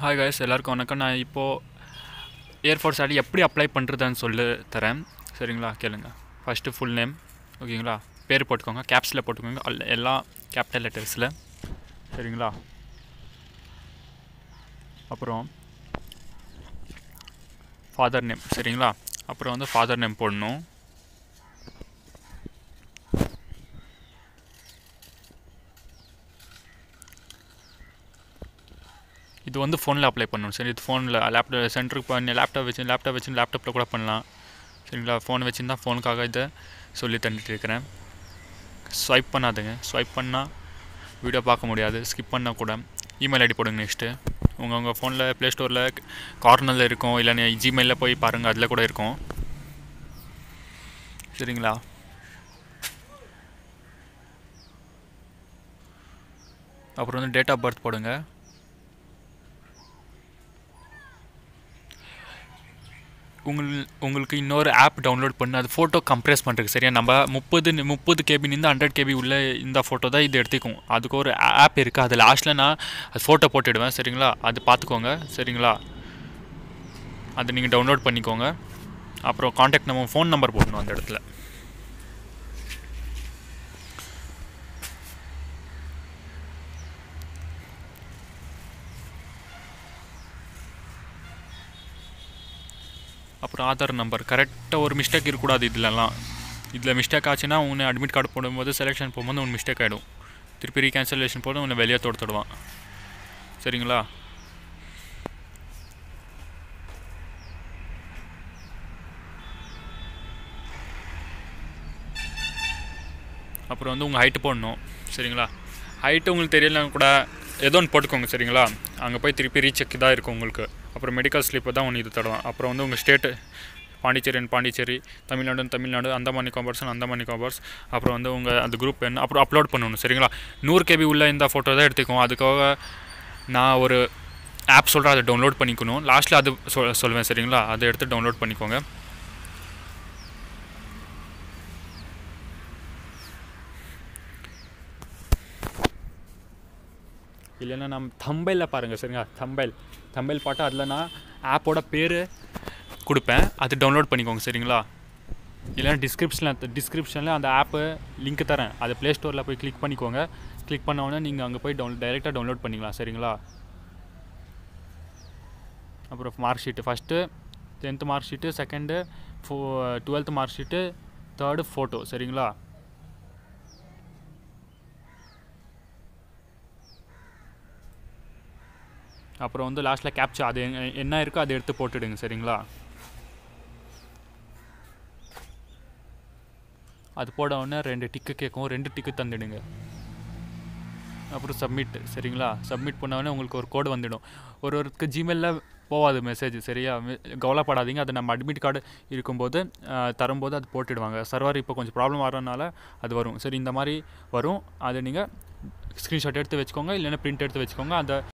hi guys எல்லாருக்கும் வணக்கம் நான் இப்போது ஏர்ஃபோர்ஸ் ஐடி எப்படி அப்ளை பண்ணுறதுன்னு சொல்லி தரேன் சரிங்களா கேளுங்க ஃபஸ்ட்டு ஃபுல் நேம் ஓகேங்களா பேர் போட்டுக்கோங்க கேப்ஸில் போட்டுக்கோங்க அல்ல எல்லா கேபிட்டல் லெட்டர்ஸில் சரிங்களா அப்புறம் ஃபாதர் நேம் சரிங்களா அப்புறம் வந்து ஃபாதர் நேம் போடணும் இது வந்து ஃபோனில் அப்ளை பண்ணணும் சரி இது ஃபோனில் லேப்டாப் சென்டருக்கு பண்ணி லேப்டாப் வச்சு லேப்டாப் வச்சு லேப்டாப்பில் கூட பண்ணலாம் சரிங்களா ஃபோன் வச்சுருந்தா ஃபோனுக்காக இதை சொல்லி தந்துட்டு இருக்கிறேன் ஸ்வைப் பண்ணாதுங்க ஸ்வைப் பண்ணால் வீடியோ பார்க்க முடியாது ஸ்கிப் பண்ணால் கூட இமெயில் ஐடி போடுங்க நெக்ஸ்ட்டு உங்கள் உங்கள் ஃபோனில் ப்ளே ஸ்டோரில் கார்னரில் இருக்கும் இல்லைன்னா ஜிமெயிலில் போய் பாருங்கள் அதில் கூட இருக்கும் சரிங்களா அப்புறம் வந்து டேட் ஆஃப் பர்த் போடுங்க உங்கள் உங்களுக்கு இன்னொரு ஆப் டவுன்லோட் பண்ணி அது ஃபோட்டோ கம்ப்ரெஸ் பண்ணுறதுக்கு சரியா நம்ம முப்பது முப்பது கேபிலேருந்து ஹண்ட்ரட் கேபி உள்ள இந்த ஃபோட்டோ தான் இது எடுத்துக்கும் அதுக்கு ஒரு ஆப் இருக்குது அது லாஸ்ட்டில் நான் அது ஃபோட்டோ போட்டுடுவேன் சரிங்களா அது பார்த்துக்கோங்க சரிங்களா அது நீங்கள் டவுன்லோட் பண்ணிக்கோங்க அப்புறம் காண்டாக்ட் நம்ம ஃபோன் நம்பர் போடணும் அந்த இடத்துல அப்புறம் ஆதார் நம்பர் கரெக்டாக ஒரு மிஸ்டேக் இருக்கக்கூடாது இதுலலாம் இதில் மிஸ்டேக் ஆச்சுன்னா உன்னை அட்மிட் கார்டு போடும்போது செலெக்ஷன் போகும்போது உன் மிஸ்டேக் ஆகிடும் திருப்பி ரீகேன்சலேஷன் போட்டு உன்னை வெளியே தொடுத்துடுவான் சரிங்களா அப்புறம் வந்து உங்கள் ஹைட்டு போடணும் சரிங்களா ஹைட்டு உங்களுக்கு தெரியலனா கூட ஏதோ ஒன்று போட்டுக்கோங்க சரிங்களா அங்கே போய் திருப்பி ரீசெக் தான் இருக்கும் உங்களுக்கு அப்புறம் மெடிக்கல் ஸ்லிப்பை தான் ஒன்று இது தருவான் அப்புறம் வந்து உங்கள் state Pondicherry and Pondicherry Tamil Nadu Tamil Nadu Andaman Nicobars and Andaman Nicobars அப்புறம் வந்து உங்கள் அந்த குரூப் என்ன அப்புறம் அப்லோட் பண்ணணும் சரிங்களா நூறு கேபி உள்ள இந்த ஃபோட்டோ தான் எடுத்துக்குவோம் அதுக்காக நான் ஒரு ஆப் சொல்கிறேன் அதை டவுன்லோட் பண்ணிக்கணும் லாஸ்ட்டில் அது சொல் சொல்லுவேன் சரிங்களா அதை எடுத்து டவுன்லோட் பண்ணிக்கோங்க இல்லைன்னா நம்ம தம்பையில் பாருங்கள் சரிங்களா தம்பைல் தம்பைல் பாட்டு அதில் நான் ஆப்போட பேர் கொடுப்பேன் அது டவுன்லோட் பண்ணிக்கோங்க சரிங்களா இல்லைன்னா டிஸ்கிரிப்ஷனில் டிஸ்கிரிப்ஷனில் அந்த ஆப்பு லிங்க் தரேன் அதை ப்ளே ஸ்டோரில் போய் கிளிக் பண்ணிக்கோங்க கிளிக் பண்ண உடனே நீங்கள் அங்கே போய் டவுன் டைரெக்டாக டவுன்லோட் பண்ணிக்கலாம் சரிங்களா அப்புறம் mark sheet first tenth mark sheet second for twelfth mark sheet third photo சரிங்களா அப்புறம் வந்து லாஸ்ட்டில் கேப்ச்சா அது எ- என்ன இருக்கோ அதை எடுத்து போட்டுடுங்க சரிங்களா அது போட உடனே ரெண்டு டிக்கு கேட்கும் ரெண்டு டிக்கு தந்துடுங்க அப்புறம் சப்மிட் சரிங்களா சப்மிட் பண்ண உடனே உங்களுக்கு ஒரு கோடு வந்துடும் ஒரு ஒருக்கு ஜிமெயிலில் போகாது மெசேஜ் சரியா மெ- கவலைப்படாதீங்க அது நம்ம அட்மிட் கார்டு இருக்கும்போது அஹ், தரும்போது அது போட்டுடுவாங்க சர்வர் இப்போ கொஞ்சம் ப்ராப்ளம் வரனால அது வரும் சரி இந்த மாதிரி வரும் அதை நீங்கள் ஸ்க்ரீன்ஷாட் எடுத்து வச்சுக்கோங்க இல்லைன்னா பிரிண்ட் எடுத்து வச்சுக்கோங்க அந்த